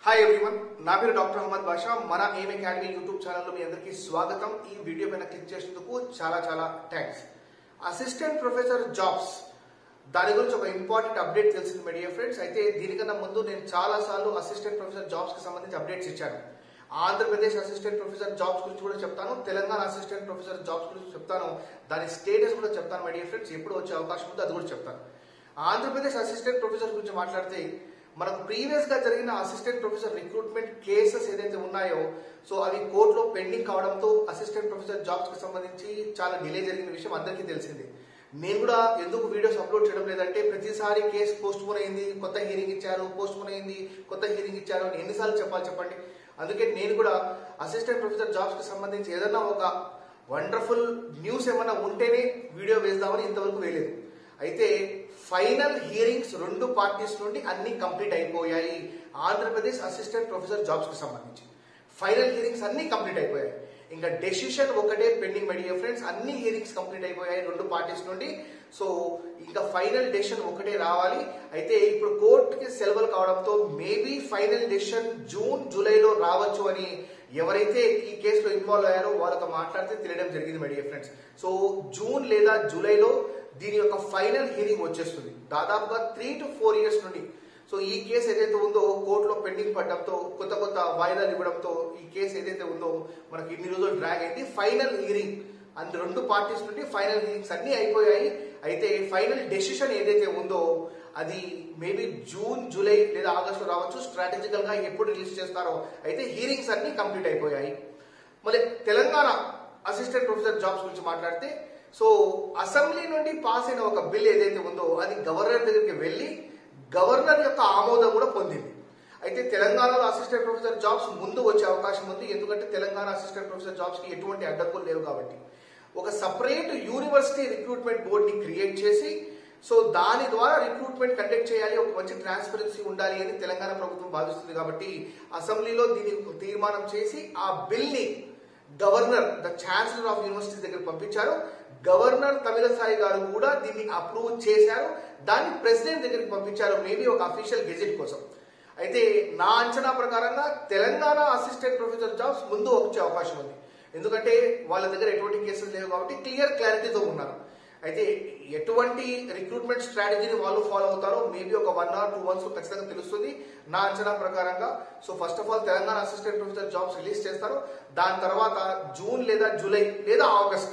Hi everyone నా పేరు doctor Ahmed బాషా మన ఏం అకాడమీ యూట్యూబ్ ఛానల్లో మీ అందరికీ స్వాగతం ఈ వీడియో పైన క్లిక్ చేసినందుకు చాలా చాలా థ్యాంక్స్ అసిస్టెంట్ ప్రొఫెసర్ జాబ్స్ దాని గురించి ఒక ఇంపార్టెంట్ అప్డేట్ తెలిసింది మీడియా ఫ్రెండ్స్ అయితే దీనికన్నా ముందు నేను చాలా సార్లు అసిస్టెంట్ ప్రొఫెసర్ జాబ్స్ కి సంబంధించి అప్డేట్స్ ఇచ్చాను ఆంధ్రప్రదేశ్ అసిస్టెంట్ ప్రొఫెసర్ జాబ్స్ గురించి కూడా చెప్తాను తెలంగాణ అసిస్టెంట్ ప్రొఫెసర్ జాబ్స్ గురించి చెప్తాను దాని స్టేటస్ కూడా చెప్తాను మీడియా ఫ్రెండ్స్ ఎప్పుడు వచ్చే అవకాశం ఉందో అది కూడా చెప్తాను ఆంధ్రప్రదేశ్ అసిస్టెంట్ ప్రొఫెసర్ గురించి మాట్లాడితే మనకు ప్రీవియస్ గా జరిగిన అసిస్టెంట్ ప్రొఫెసర్ రిక్రూట్మెంట్ కేసెస్ ఏదైతే ఉన్నాయో సో అవి కోర్టులో పెండింగ్ కావడంతో అసిస్టెంట్ ప్రొఫెసర్ జాబ్స్ కి సంబంధించి చాలా డిలే జరిగిన విషయం అందరికీ తెలిసిందే నేను కూడా ఎందుకు వీడియోస్ అప్లోడ్ చేయడం లేదంటే ప్రతిసారి కేసు పోస్ట్ పోన్ అయింది కొత్త హీరింగ్ ఇచ్చారు పోస్ట్ పోన్ అయింది కొత్త హీరింగ్ ఇచ్చారు అని ఎన్నిసార్లు చెప్పాలి చెప్పండి అందుకే నేను కూడా అసిస్టెంట్ ప్రొఫెసర్ జాబ్స్ కి సంబంధించి ఏదైనా ఒక వండర్ఫుల్ న్యూస్ ఏమైనా ఉంటేనే వీడియో వేద్దామని ఇంతవరకు వేయలేదు అయితే ఫైనల్ హియరింగ్స్ రెండు పార్టీస్ నుండి అన్ని కంప్లీట్ అయిపోయాయి ఆంధ్రప్రదేశ్ అసిస్టెంట్ ప్రొఫెసర్ జాబ్స్ కి సంబంధించి ఫైనల్ హియరింగ్స్ అన్ని కంప్లీట్ అయిపోయాయి ఇంకా డెసిషన్ ఒకటే పెండింగ్ మై డియర్ ఫ్రెండ్స్ అన్ని హియరింగ్స్ కంప్లీట్ అయిపోయాయి రెండు పార్టీస్ నుండి సో ఇంకా ఫైనల్ డెసిషన్ ఒకటే రావాలి అయితే ఇప్పుడు కోర్టుకి సెలవులు కావడంతో మేబీ ఫైనల్ డెసిషన్ జూన్ జూలైలో రావచ్చు అని ఎవరైతే ఈ కేసులో ఇన్వాల్వ్ అయ్యారో వాళ్ళతో మాట్లాడితే తెలియడం జరిగింది my dear friends so June లేదా జూలైలో దీని యొక్క ఫైనల్ హియరింగ్ వచ్చేస్తుంది దాదాపుగా త్రీ టు ఫోర్ ఇయర్స్ నుండి సో ఈ కేసు ఏదైతే ఉందో కోర్టులో పెండింగ్ పడడంతో కొత్త కొత్త వాయిదాలు ఇవ్వడంతో ఈ కేసు ఏదైతే ఉందో మనకి ఇన్ని రోజులు డ్రాగ్ అయింది ఫైనల్ హియరింగ్ అండ్ రెండు పార్టీస్ నుండి ఫైనల్ హియరింగ్స్ అన్ని అయిపోయాయి అయితే ఫైనల్ డెసిషన్ ఏదైతే ఉందో అది మేబీ జూన్ జూలై లేదా ఆగస్టు రావచ్చు స్ట్రాటజికల్ గా ఎప్పుడు రిలీజ్ చేస్తారో అయితే హీరింగ్స్ అన్ని కంప్లీట్ అయిపోయాయి మళ్ళీ తెలంగాణ అసిస్టెంట్ ప్రొఫెసర్ జాబ్స్ గురించి మాట్లాడితే సో అసెంబ్లీ నుండి పాస్ అయిన ఒక బిల్ ఏదైతే ఉందో అది గవర్నర్ దగ్గరికి వెళ్ళి గవర్నర్ యొక్క ఆమోదం కూడా పొందింది అయితే తెలంగాణలో అసిస్టెంట్ ప్రొఫెసర్ జాబ్స్ ముందు వచ్చే అవకాశం ఉంది ఎందుకంటే తెలంగాణ అసిస్టెంట్ ప్రొఫెసర్ జాబ్స్ కి ఎటువంటి అడ్డంకులు లేవు కాబట్టి ఒక సపరేట్ యూనివర్సిటీ రిక్రూట్మెంట్ బోర్డ్ ని క్రియేట్ చేసి సో దాని ద్వారా రిక్రూట్మెంట్ కండక్ట్ చేయాలి ఒక మంచి ట్రాన్స్పరెన్సీ ఉండాలి అని తెలంగాణ ప్రభుత్వం భావిస్తుంది కాబట్టి అసెంబ్లీలో దీని తీర్మానం చేసి ఆ బిల్ ని governor the chancellor of university దగ్గర పంపించారు గవర్నర్ తమిళసాయి గారు కూడా దీన్ని అప్రూవ్ చేశారు దాన్ని ప్రెసిడెంట్ దగ్గరికి పంపించారు మేబీ ఒక అఫీషియల్ గెజెట్ కోసం అయితే నా అంచనా ప్రకారంగా తెలంగాణ అసిస్టెంట్ ప్రొఫెసర్ జాబ్స్ ముందు వచ్చే అవకాశం ఉంది ఎందుకంటే వాళ్ళ దగ్గర ఎటువంటి కేసులు లేవు కాబట్టి క్లియర్ క్లారిటీతో ఉన్నారు అయితే ఎటువంటి రిక్రూట్మెంట్ స్ట్రాటజీని వాళ్ళు ఫాలో అవుతారో మేబీ ఒక వన్ ఆర్ టూ మంత్స్ ఖచ్చితంగా తెలుస్తుంది నా అంచనా ప్రకారంగా so first of all Telangana assistant professor jobs release చేస్తారు దాని తర్వాత జూన్ లేదా జూలై లేదా ఆగస్ట్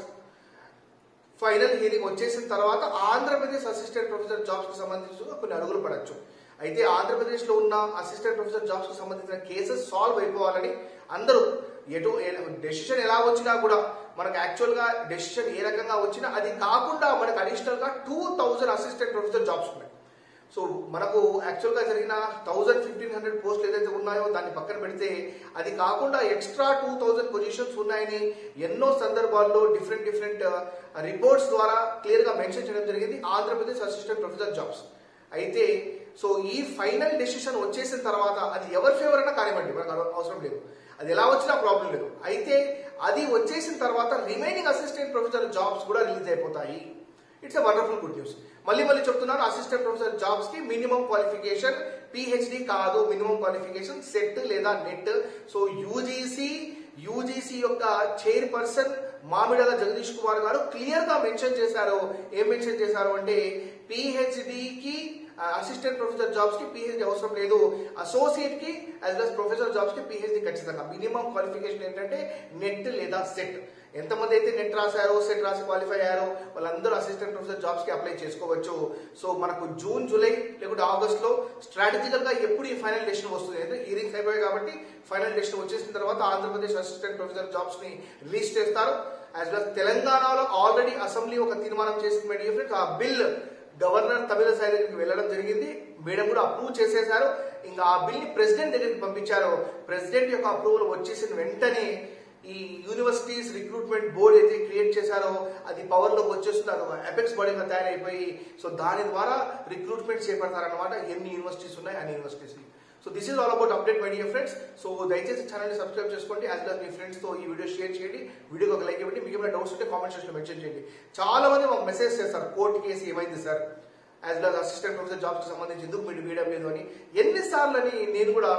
ఫైనల్ హియరింగ్ వచ్చేసిన తర్వాత ఆంధ్రప్రదేశ్ అసిస్టెంట్ ప్రొఫెసర్ జాబ్స్ కి సంబంధించి కొన్ని అడుగులు పడచ్చు అయితే ఆంధ్రప్రదేశ్ లో ఉన్న అసిస్టెంట్ ప్రొఫెసర్ జాబ్స్ కి సంబంధించిన కేసెస్ సాల్వ్ అయిపోవాలని అందరూ ఎటు డెసిషన్ ఎలా వచ్చినా కూడా మనకు యాక్చువల్ గా డెసిషన్ ఏ రకంగా వచ్చినా అది కాకుండా మనకు అడిషనల్ గా two thousand assistant professor jobs ఉన్నాయి సో మనకు యాక్చువల్ గా జరిగిన థౌజండ్ ఫిఫ్టీన్ హండ్రెడ్ పోస్టులు ఏదైతే ఉన్నాయో దాన్ని పక్కన పెడితే అది కాకుండా ఎక్స్ట్రా టూ థౌజండ్ పొజిషన్స్ ఉన్నాయని ఎన్నో సందర్భాల్లో డిఫరెంట్ డిఫరెంట్ రిపోర్ట్స్ ద్వారా క్లియర్ గా మెన్షన్ చేయడం జరిగింది ఆంధ్రప్రదేశ్ అసిస్టెంట్ ప్రొఫెసర్ జాబ్స్ అయితే సో ఈ ఫైనల్ డెసిషన్ వచ్చేసిన తర్వాత అది ఎవరి ఫేవర్ అయినా కానివ్వండి మనకు అవసరం లేదు అది ఎలా వచ్చినా ప్రాబ్లం లేదు అయితే అది వచ్చేసిన తర్వాత రిమైనింగ్ అసిస్టెంట్ ప్రొఫెసర్ జాబ్స్ కూడా రిలీజ్ అయిపోతాయి it's a wonderful good news మళ్ళీ మళ్ళీ చెప్తున్నాను అసిస్టెంట్ ప్రొఫెసర్ జాబ్స్ కి మినిమం క్వాలిఫికేషన్ పిహెచ్డి కాదు మినిమం క్వాలిఫికేషన్ సెట్ లేదా నెట్ సో యూజీసీ యూజీసీ యొక్క చైర్ పర్సన్ మామిడల జగదీష్ కుమార్ గారు క్లియర్ గా మెన్షన్ చేశారు ఏం మెన్షన్ చేశారు అంటే పిహెచ్డికి అసిస్టెంట్ ప్రొఫెసర్ జాబ్స్ కి పిహెచ్డి అవసరం లేదు అసోసియేట్ కి యాజ్ వెల్ ప్రొఫెసర్ జాబ్స్ కి పిహెచ్డి ఖచ్చితంగా మినిమం క్వాలిఫికేషన్ ఏంటంటే నెట్ లేదా సెట్ ఎంతమంది అయితే నెట్ రాశారో సెట్ రాసి క్వాలిఫై అయ్యారో వాళ్ళందరూ అసిస్టెంట్ ప్రొఫెసర్ జాబ్స్ కి అప్లై చేసుకోవచ్చు సో మనకు జూన్ జూలై లేకుంటే ఆగస్ట్ లో స్ట్రాటజికల్ గా ఎప్పుడు ఈ ఫైనల్ డెసిషన్ వస్తుంది అంటే హీరింగ్స్ అయిపోయాయి కాబట్టి ఫైనల్ డెసిషన్ వచ్చేసిన తర్వాత ఆంధ్రప్రదేశ్ అసిస్టెంట్ ప్రొఫెసర్ జాబ్స్ ని రిలీజ్ చేస్తారు యాజ్ వెల్ తెలంగాణలో ఆల్రెడీ అసెంబ్లీ ఒక తీర్మానం చేసింది ఆ బిల్ గవర్నర్ తమిళసాయి దగ్గరికి వెళ్ళడం జరిగింది మేడం కూడా అప్రూవ్ చేసేశారు ఇంకా ఆ బిల్ ని ప్రెసిడెంట్ దగ్గరికి పంపించారు ప్రెసిడెంట్ యొక్క అప్రూవల్ వచ్చేసిన వెంటనే ఈ యూనివర్సిటీస్ రిక్రూట్మెంట్ బోర్డ్ అయితే క్రియేట్ చేశారో అది పవర్ లోకి వచ్చేస్తున్నారు ఎపెక్స్ బాడీగా తయారైపోయి సో దాని ద్వారా రిక్రూట్మెంట్ చేపడతారనమాట ఎన్ని యూనివర్సిటీస్ ఉన్నాయి అన్ని universities so this is all about update my dear friends so దయచేసి ఛానల్ని సబ్స్క్రైబ్ చేసుకోండి యాజ్ వెల్ మీ ఫ్రెండ్స్ తో ఈ వీడియో షేర్ చేయండి వీడియోకి ఒక లైక్ ఇవ్వండి మీకు ఏమైనా డౌట్స్ ఉంటే కామెంట్ సెక్షన్ మెన్షన్ చేయండి చాలా మంది మాకు మెసేజ్ చేస్తారు కోర్టు కేసు ఏమైంది sir as well assistant professor jobs కి సంబంధించి ఎందుకు మీరు వీడియో లేదు అని ఎన్నిసార్లు అని నేను కూడా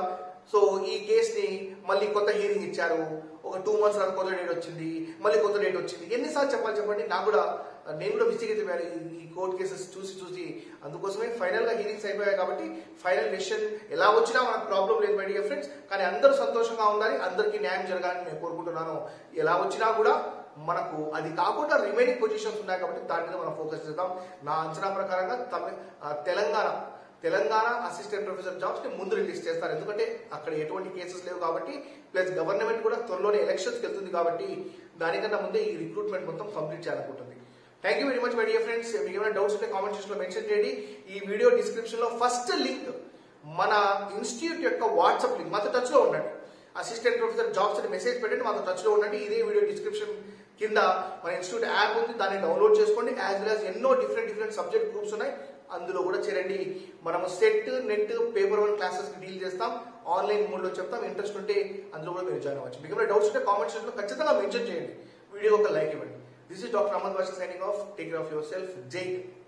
సో ఈ కేసుని మళ్ళీ కొత్త హీరింగ్ ఇచ్చారు ఒక టూ మంత్స్ తర్వాత కొత్త డేట్ వచ్చింది మళ్ళీ కొత్త డేట్ వచ్చింది ఎన్నిసార్లు చెప్పాలి చెప్పండి నాకు కూడా నేను కూడా విసిగిపోయాను ఈ కోర్ట్ కేసెస్ చూసి చూసి అందుకోసమే ఫైనల్ గా హీరింగ్స్ అయిపోయాయి కాబట్టి ఫైనల్ డెసిషన్ ఎలా వచ్చినా మనకు ప్రాబ్లం లేదు మై డియర్ ఫ్రెండ్స్ కానీ అందరూ సంతోషంగా ఉండాలి అందరికీ న్యాయం జరగాలని నేను కోరుకుంటున్నాను ఎలా వచ్చినా కూడా మనకు అది కాకుండా రిమైనింగ్ పొజిషన్స్ ఉన్నాయి కాబట్టి దాని మీద మనం ఫోకస్ చేద్దాం నా అంచనా ప్రకారంగా తమి ఆ, Telangana Telangana assistant professor jobs ని ముందు రిలీజ్ చేస్తారు ఎందుకంటే అక్కడ ఎటువంటి కేసెస్ లేవు కాబట్టి ప్లస్ గవర్నమెంట్ కూడా త్వరలోనే ఎలక్షన్స్ వెళ్తుంది కాబట్టి దానికన్నా ముందే ఈ రిక్రూట్మెంట్ మొత్తం కంప్లీట్ చేయాలనుకుంటుంది thank you very much my dear friends మీకు ఏమైనా డౌట్స్ ఉంటే కామెంట్ సెక్షన్ లో మెన్షన్ చేయండి ఈ వీడియో డిస్క్రిప్షన్ లో ఫస్ట్ లింక్ మన ఇన్స్టిట్యూట్ యొక్క వాట్సాప్ లింక్ మాతో టచ్ లో ఉండండి అసిస్టెంట్ ప్రొఫెసర్ జాబ్స్ అని మెసేజ్ పెట్టండి మాతో టచ్ లో ఉండండి ఇదే వీడియో డిస్క్రిప్షన్ కింద మన ఇన్స్టిట్యూట్ యాప్ ఉంది దాన్ని డౌన్లోడ్ చేసుకోండి యాజ్ వెల్ యాజ్ ఎన్నో డిఫరెంట్ డిఫరెంట్ సబ్జెక్ట్ గ్రూప్స్ ఉన్నాయి అందులో కూడా చేరండి మనము SET NET paper one classes deal చేస్తాం ఆన్లైన్ మోడ్ లో చెప్తాం ఇంట్రెస్ట్ ఉంటే అందులో కూడా మీరు జాయిన్ అవ్వచ్చు మీకు ఏమైనా డౌట్స్ ఉంటే కామెంట్ సెక్షన్ లో ఖచ్చితంగా మెన్షన్ చేయండి వీడియో ఒక లైక్ ఇవ్వండి this is doctor Ahmed Basha signing off take care of yourself జై హింద్.